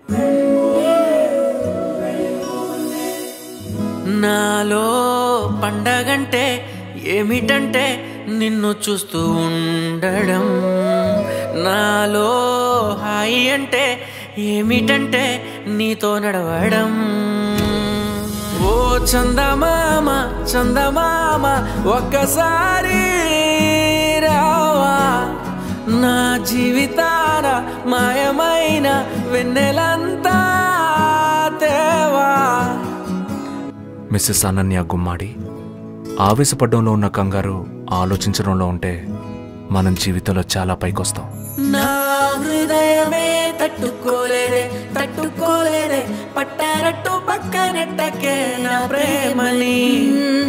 నాలో పండగంటే ఏమిటంటే నిన్ను చూస్తూ ఉండడం నాలో హాయి అంటే ఏమిటంటే నీతో నడవడం ఓ చందమామ చందమామ ఒక్కసారి రావా నా జీవితాన మాయమైన వెన్నెలంతా తేవా మిస్సెస్ అనన్య గుమ్మాడి ఆవేశపడ్డంలో ఉన్న కంగారు ఆలోచించడంలో ఉంటే మనం జీవితంలో చాలా పైకొస్తాం నా హృదయమే తట్టుకోలేదే తట్టుకోలేదే పట్టారట్టు పక్కనెట్టకే నా ప్రేమని